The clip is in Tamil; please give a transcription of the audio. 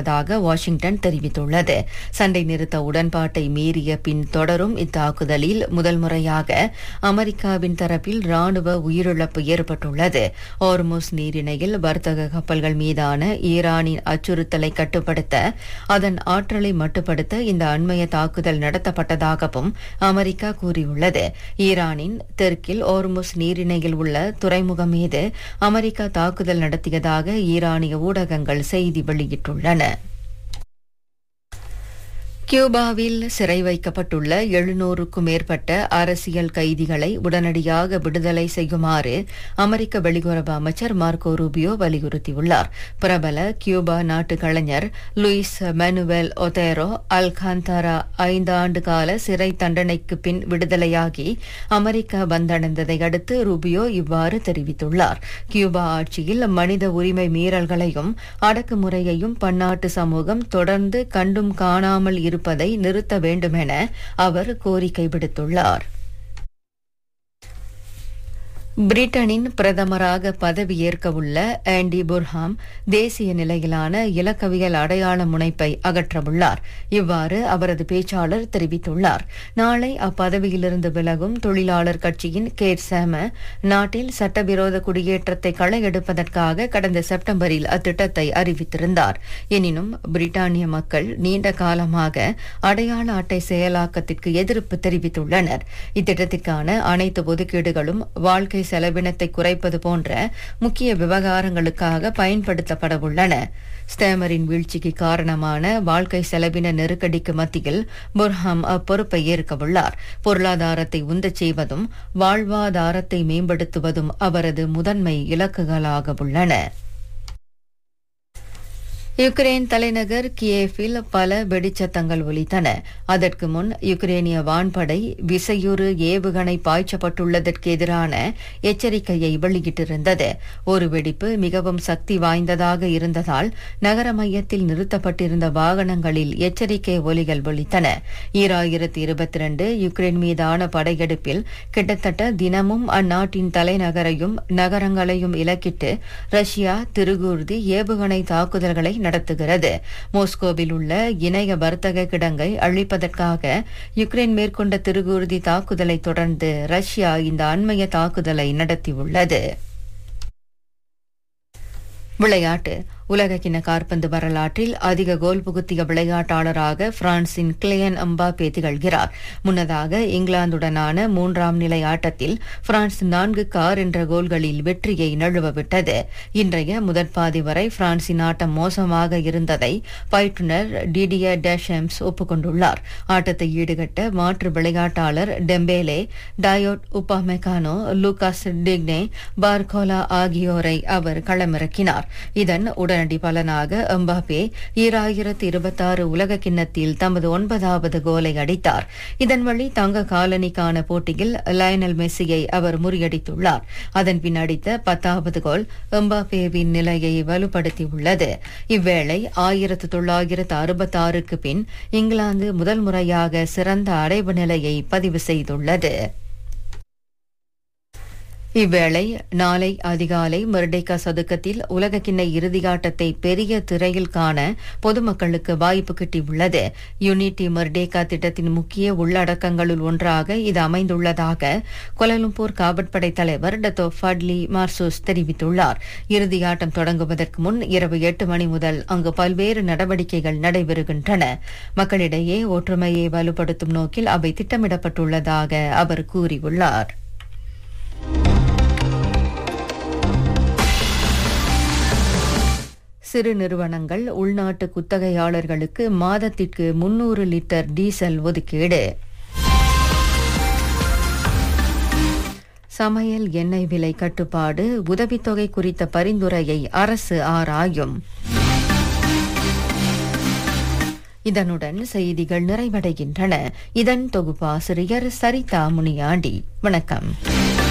நடத்தியதாக வாஷிங்டன் தெரிவித்துள்ளது சண்டை நிறுத்த உடன்பாட்டை மீறிய பின் தொடரும் இத்தாக்குதலில் முதல் முறையாக அமெரிக்காவின் தரப்பில் ராணுவ உயிரிழப்பு ஏற்பட்டுள்ளது ஓர்முஸ் நீரிணையில் வர்த்தக கப்பல்கள் மீதான ஈரானின் அச்சுறுத்தலை கட்டுப்படுத்த அதன் ஆற்றலை மட்டுப்படுத்த இந்த அண்மைய தாக்குதல் நடத்தப்பட்டதாகவும் அமெரிக்கா கூறியுள்ளது ஈரானின் தெற்கில் ஓர்முஸ் நீரிணையில் உள்ள துறைமுகம் மீது அமெரிக்கா தாக்குதல் நடத்தியதாக ஈரானிய ஊடகங்கள் செய்தி வெளியிட்டுள்ளன கியூபாவில் சிறை வைக்கப்பட்டுள்ள எழுநூறுக்கும் மேற்பட்ட அரசியல் கைதிகளை உடனடியாக விடுதலை செய்யுமாறு அமெரிக்க வெளியுறவு அமைச்சர் மார்க்கோ ரூபியோ வலியுறுத்தியுள்ளார் பிரபல கியூபா நாட்டு கலைஞர் லூயிஸ் மெனுவெல் ஒதேரோ அல்காந்தாரா ஐந்து ஆண்டு கால சிறை தண்டனைக்கு பின் விடுதலையாகி அமெரிக்கா வந்தடைந்ததை அடுத்து ரூபியோ இவ்வாறு தெரிவித்துள்ளார் கியூபா ஆட்சியில் மனித உரிமை மீறல்களையும் அடக்குமுறையையும் பன்னாட்டு சமூகம் தொடர்ந்து கண்டும் காணாமல் இருப்பதை நிறுத்த வேண்டுமென அவர் கோரிக்கை விடுத்துள்ளார் பிரிட்டனின் பிரதமராக பதவியேற்க உள்ள ஆண்டி புர்ஹாம் தேசிய நிலையிலான இலக்கவியல் அடையாள முனைப்பை அகற்றவுள்ளார் இவ்வாறு அவரது பேச்சாளர் தெரிவித்துள்ளார் நாளை அப்பதவியிலிருந்து விலகும் தொழிலாளர் கட்சியின் கேட் சேம நாட்டில் சட்டவிரோத குடியேற்றத்தை களையெடுப்பதற்காக கடந்த செப்டம்பரில் அத்திட்டத்தை அறிவித்திருந்தார் எனினும் பிரிட்டானிய மக்கள் நீண்ட காலமாக அடையாள அட்டை செயலாக்கத்திற்கு எதிர்ப்பு தெரிவித்துள்ளனர் இத்திட்டத்திற்கான அனைத்து ஒதுக்கீடுகளும் வாழ்க்கை செலவினத்தை குறைப்பது போன்ற முக்கிய விவகாரங்களுக்காக பயன்படுத்தப்படவுள்ளன ஸ்டேமரின் வீழ்ச்சிக்கு காரணமான வாழ்க்கை செலவின நெருக்கடிக்கு மத்தியில் புர்ஹாம் அப்பொறுப்பை ஏற்கவுள்ளார் பொருளாதாரத்தை உந்தச் செய்வதும் வாழ்வாதாரத்தை மேம்படுத்துவதும் அவரது முதன்மை இலக்குகளாக உள்ளன யுக்ரைன் தலைநகர் கியேஃபில் பல வெடிச்சத்தங்கள் ஒலித்தன அதற்கு முன் யுக்ரேனிய வான்படை விசையுறு ஏவுகணை பாய்ச்சப்பட்டுள்ளதற்கு எதிரான எச்சரிக்கையை வெளியிட்டிருந்தது ஒரு வெடிப்பு மிகவும் சக்தி வாய்ந்ததாக இருந்ததால் நகர மையத்தில் நிறுத்தப்பட்டிருந்த வாகனங்களில் எச்சரிக்கை ஒலிகள் ஒலித்தன ஈராயிரத்தி இருபத்தி ரெண்டு யுக்ரைன் மீதான படையெடுப்பில் கிட்டத்தட்ட தினமும் அந்நாட்டின் தலைநகரையும் நகரங்களையும் இலக்கிட்டு ரஷ்யா திருகூர்தி ஏவுகணை தாக்குதல்களை நடத்துகிறது மோஸ்கோவில் உள்ள இணைய வர்த்தக கிடங்கை அழிப்பதற்காக யுக்ரைன் மேற்கொண்ட திருகூர்தி தாக்குதலை தொடர்ந்து ரஷ்யா இந்த அண்மைய தாக்குதலை நடத்தியுள்ளது விளையாட்டு உலகக்கிண காற்பந்து வரலாற்றில் அதிக கோல் புகுத்திய விளையாட்டாளராக பிரான்சின் கிளியன் அம்பாபே திகழ்கிறார் முன்னதாக இங்கிலாந்துடனான மூன்றாம் நிலை ஆட்டத்தில் பிரான்ஸ் நான்கு கார் என்ற கோல்களில் வெற்றியை நழுவவிட்டது இன்றைய முதற்பாதி வரை பிரான்சின் ஆட்டம் மோசமாக இருந்ததை பயிற்றுநர் டிடியர் டேஷம்ஸ் ஒப்புக்கொண்டுள்ளார் ஆட்டத்தை ஈடுகட்ட மாற்று விளையாட்டாளர் டெம்பேலே டயோட் உபாமெகானோ லூகாஸ் டிக்னே பார்கோலா ஆகியோரை அவர் களமிறக்கினார் இதன் உடன் உடனடி பலனாக எம்பாபே ஈராயிரத்து இருபத்தாறு உலக கிண்ணத்தில் தமது ஒன்பதாவது கோலை அடித்தார் இதன் வழி தங்க காலனிக்கான போட்டியில் லயனல் மெஸ்ஸியை அவர் முறியடித்துள்ளார் அதன் பின் அடித்த பத்தாவது கோல் எம்பாபேவின் நிலையை வலுப்படுத்தியுள்ளது இவ்வேளை ஆயிரத்து தொள்ளாயிரத்து அறுபத்தாறுக்கு பின் இங்கிலாந்து முதல் முறையாக சிறந்த அடைவு நிலையை பதிவு செய்துள்ளது இவ்வேளை நாளை அதிகாலை மெர்டேக்கா சதுக்கத்தில் உலகக்கிண்ண இறுதியாட்டத்தை பெரிய திரையில் காண பொதுமக்களுக்கு வாய்ப்பு கிட்டியுள்ளது யுனிட்டி மெர்டேக்கா திட்டத்தின் முக்கிய உள்ளடக்கங்களுள் ஒன்றாக இது அமைந்துள்ளதாக கொலலும்பூர் காவற்படை தலைவர் டத்தோ ஃபட்லி மார்சூஸ் தெரிவித்துள்ளார் இறுதியாட்டம் தொடங்குவதற்கு முன் இரவு எட்டு மணி முதல் அங்கு பல்வேறு நடவடிக்கைகள் நடைபெறுகின்றன மக்களிடையே ஒற்றுமையை வலுப்படுத்தும் நோக்கில் அவை திட்டமிடப்பட்டுள்ளதாக அவர் கூறியுள்ளார் சிறு நிறுவனங்கள் உள்நாட்டு குத்தகையாளர்களுக்கு மாதத்திற்கு முன்னூறு லிட்டர் டீசல் ஒதுக்கீடு சமையல் எண்ணெய் விலை கட்டுப்பாடு உதவித்தொகை குறித்த பரிந்துரையை அரசு ஆராயும் இதனுடன் செய்திகள் நிறைவடைகின்றன இதன் தொகுப்பாசிரியர் சரிதா முனியாண்டி வணக்கம்